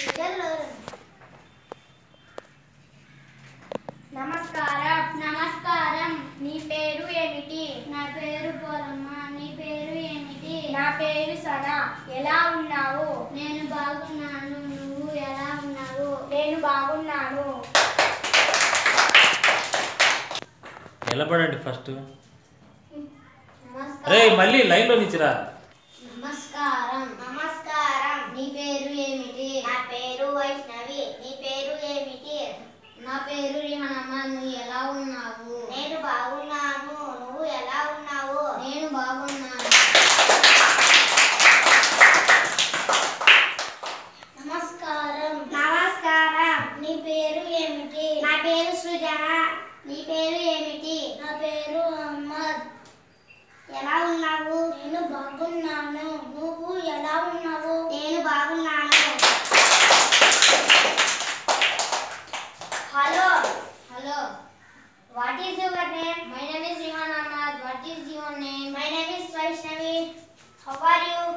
నమస్కారం నమస్కారం నీ పేరు ఏమిటి నా పేరు పోలమ్మ నీ పేరు ఏమిటి నా పేరు సనా ఎలా ఉన్నావు నేను బాగున్నాను నువ్వు ఎలా ఉన్నావు నేను బాగున్నాను నిలబడండి ఫస్ట్ నమస్కారం రే మళ్ళీ లైన్లో నిచ్చిరా నమస్కారం నమస్కారం నీ పేరు ఏమిటి నా పేరు వైష్ణవి నీ పేరు ఏమిటి నా పేరు రిహనమ్మ నువ్వు ఎలా ఉన్నావు నేను బాగున్నాను నువ్వు ఎలా ఉన్నావు నేను బాగున్నాను నమస్కారం నమస్కారం నీ పేరు ఏమిటి నా పేరు సృజన నీ పేరు ఏమిటి నా పేరు అహ్మద్ ఎలా ఉన్నావు నేను బాగున్నాను నువ్వు ఎలా ఉన్నావు నేను బాగున్నాను hello hello what is your name my name is Rihan Ahmed what is your name my name is Vaishnavi how are you